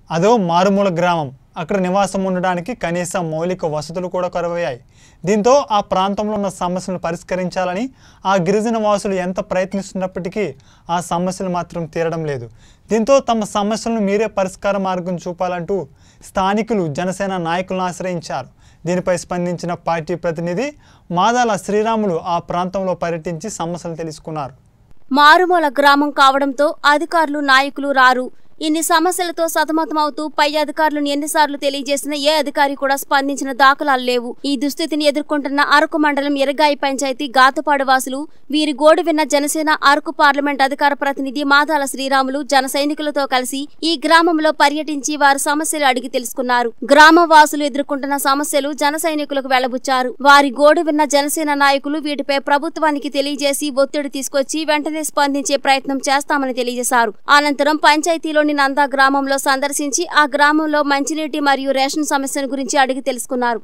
అదో మారుమూల గ్రామం అక్కడ నివాసం ఉండడానికి కనీస మౌలిక వసతులు కూడా కరువయ్యాయి దీంతో ఆ ప్రాంతంలో ఉన్న సమస్యలను పరిష్కరించాలని ఆ గిరిజన వాసులు ఎంత ప్రయత్నిస్తున్నప్పటికీ ఆ సమస్యలు మాత్రం తీరడం లేదు దీంతో తమ సమస్యలను మీరే పరిష్కార మార్గం చూపాలంటూ స్థానికులు జనసేన నాయకులను ఆశ్రయించారు దీనిపై స్పందించిన పార్టీ ప్రతినిధి మాదాల శ్రీరాములు ఆ ప్రాంతంలో పర్యటించి సమస్యలు తెలుసుకున్నారు మారుమూల గ్రామం కావడంతో అధికారులు నాయకులు రారు ఇన్ని సమస్యలతో సతమతమవుతూ పై అధికారులను ఎన్నిసార్లు తెలియజేసినా ఏ అధికారి కూడా స్పందించిన దాఖలాలు లేవు ఈ దుస్థితిని ఎదుర్కొంటున్న అరకు మండలం ఎరగాయి పంచాయతీ గాతపాడు వాసులు వీరి గోడు విన్న జనసేన అరకు పార్లమెంట్ అధికార ప్రతినిధి మాదాల శ్రీరాములు జన సైనికులతో కలిసి ఈ గ్రామంలో పర్యటించి వారి సమస్యలు అడిగి తెలుసుకున్నారు గ్రామ వాసులు ఎదుర్కొంటున్న సమస్యలు జన సైనికులకు వెళ్లబుచ్చారు వారి గోడు విన్న జనసేన నాయకులు వీటిపై ప్రభుత్వానికి తెలియజేసి ఒత్తిడి తీసుకొచ్చి వెంటనే స్పందించే ప్రయత్నం చేస్తామని తెలియజేశారు అనంతరం పంచాయతీలోని నందా గ్రామంలో సందర్శించి ఆ గ్రామంలో మంచినీటి మరియు రేషన్ సమస్యల గురించి అడిగి తెలుసుకున్నారు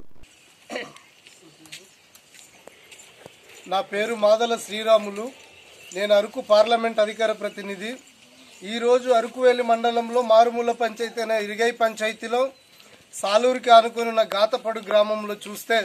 నా పేరు మాదల శ్రీరాములు నేను అరకు పార్లమెంట్ అధికార ప్రతినిధి ఈరోజు అరకువేలి మండలంలో మారుమూల పంచాయతీ అయిన ఇరిగై పంచాయతీలో సాలూరుకి ఆనుకుని ఉన్న గాతపడు గ్రామంలో చూస్తే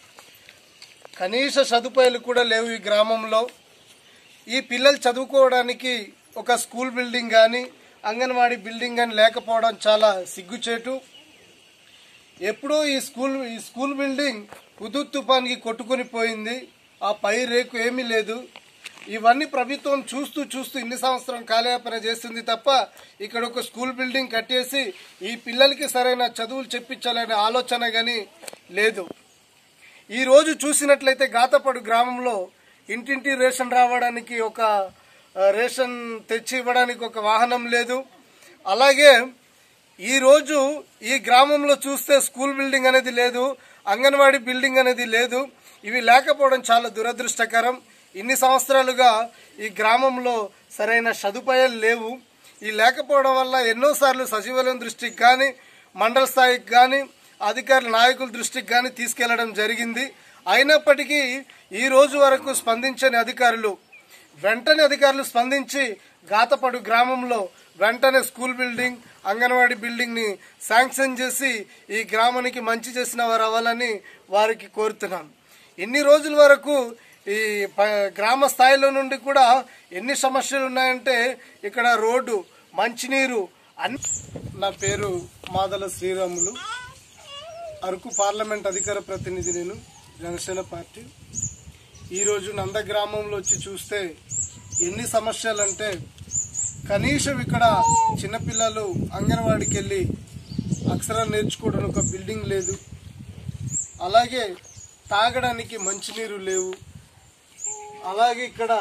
కనీస సదుపాయాలు కూడా లేవు ఈ గ్రామంలో ఈ పిల్లలు చదువుకోవడానికి ఒక స్కూల్ బిల్డింగ్ కానీ అంగన్వాడీ బిల్డింగ్ కానీ లేకపోవడం చాలా సిగ్గుచేటు ఎప్పుడో ఈ స్కూల్ ఈ స్కూల్ బిల్డింగ్ హుదూ తుఫాన్కి కొట్టుకొని పోయింది ఆ పై రేకు ఏమీ లేదు ఇవన్నీ ప్రభుత్వం చూస్తూ చూస్తూ ఇన్ని సంవత్సరం కాలయాపన చేస్తుంది తప్ప ఇక్కడ ఒక స్కూల్ బిల్డింగ్ కట్టేసి ఈ పిల్లలకి సరైన చదువులు చెప్పించాలనే ఆలోచన కానీ లేదు ఈ రోజు చూసినట్లయితే గాతపడు గ్రామంలో ఇంటింటి రేషన్ రావడానికి ఒక ఆ, రేషన్ తెచ్చి ఇవ్వడానికి ఒక వాహనం లేదు అలాగే ఈ రోజు ఈ గ్రామంలో చూస్తే స్కూల్ బిల్డింగ్ అనేది లేదు అంగన్వాడీ బిల్డింగ్ అనేది లేదు ఇవి లేకపోవడం చాలా దురదృష్టకరం ఇన్ని సంవత్సరాలుగా ఈ గ్రామంలో సరైన సదుపాయాలు లేవు ఈ లేకపోవడం వల్ల ఎన్నోసార్లు సచివాలయం దృష్టికి కానీ మండల స్థాయికి కానీ అధికారుల నాయకుల దృష్టికి కానీ తీసుకెళ్లడం జరిగింది అయినప్పటికీ ఈ రోజు వరకు స్పందించని అధికారులు వెంటనే అధికారులు స్పందించి గాతపడు గ్రామంలో వెంటనే స్కూల్ బిల్డింగ్ అంగన్వాడీ బిల్డింగ్ ని శాంక్షన్ చేసి ఈ గ్రామానికి మంచి చేసిన వారు అవ్వాలని వారికి కోరుతున్నాం ఇన్ని రోజుల వరకు ఈ ప- గ్రామ స్థాయిలో నుండి కూడా ఎన్ని సమస్యలు ఉన్నాయంటే ఇక్కడ రోడ్డు మంచినీరు అన్ని నా పేరు మాదల శ్రీరాములు అరకు పార్లమెంట్ అధికార ప్రతినిధి నేను జనసేన పార్టీ ఈరోజు నంద గ్రామంలో వచ్చి చూస్తే ఎన్ని సమస్యలు అంటే కనీసం ఇక్కడ చిన్నపిల్లలు అంగన్వాడికి వెళ్ళి అక్షరాలు నేర్చుకోవడానికి ఒక బిల్డింగ్ లేదు అలాగే తాగడానికి మంచినీరు లేవు అలాగే ఇక్కడ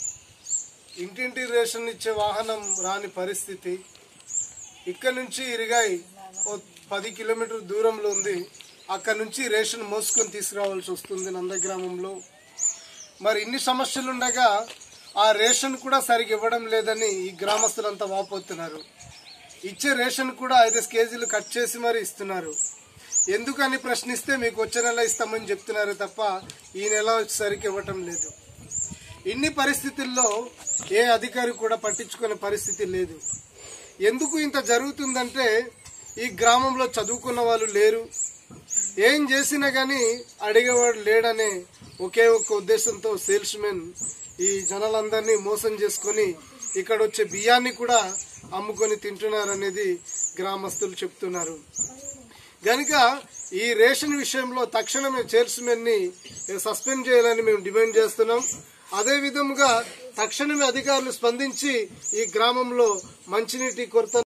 ఇంటింటి రేషన్ ఇచ్చే వాహనం రాని పరిస్థితి ఇక్కడ నుంచి ఇరిగాయి ఓ పది కిలోమీటర్ దూరంలో ఉంది అక్కడ నుంచి రేషన్ మోసుకొని తీసుకురావాల్సి వస్తుంది నందగ్రామంలో మరి ఇన్ని సమస్యలు ఉండగా ఆ రేషన్ కూడా సరిగ్గా ఇవ్వడం లేదని ఈ గ్రామస్తులంతా వాపోతున్నారు ఇచ్చే రేషన్ కూడా ఐదు కేజీలు కట్ చేసి మరి ఇస్తున్నారు ఎందుకని ప్రశ్నిస్తే మీకు వచ్చే నెల ఇస్తామని చెప్తున్నారు తప్ప ఈ నెల వచ్చేసరికి ఇవ్వటం లేదు ఇన్ని పరిస్థితుల్లో ఏ అధికారి కూడా పట్టించుకునే పరిస్థితి లేదు ఎందుకు ఇంత జరుగుతుందంటే ఈ గ్రామంలో చదువుకున్న వాళ్ళు లేరు ఏం చేసినా గానీ అడిగేవాడు లేడనే ఒకే ఒక్క ఉద్దేశంతో సేల్స్ మెన్ ఈ జనాలందరినీ మోసం చేసుకొని ఇక్కడ వచ్చే బియ్యాన్ని కూడా అమ్ముకొని తింటున్నారనేది గ్రామస్తులు చెప్తున్నారు గనుక ఈ రేషన్ విషయంలో తక్షణమే చైర్స్మెన్ ని సస్పెండ్ చేయాలని మేము డిమాండ్ చేస్తున్నాం అదే విధముగా తక్షణమే అధికారులు స్పందించి ఈ గ్రామంలో మంచినీటి కొరత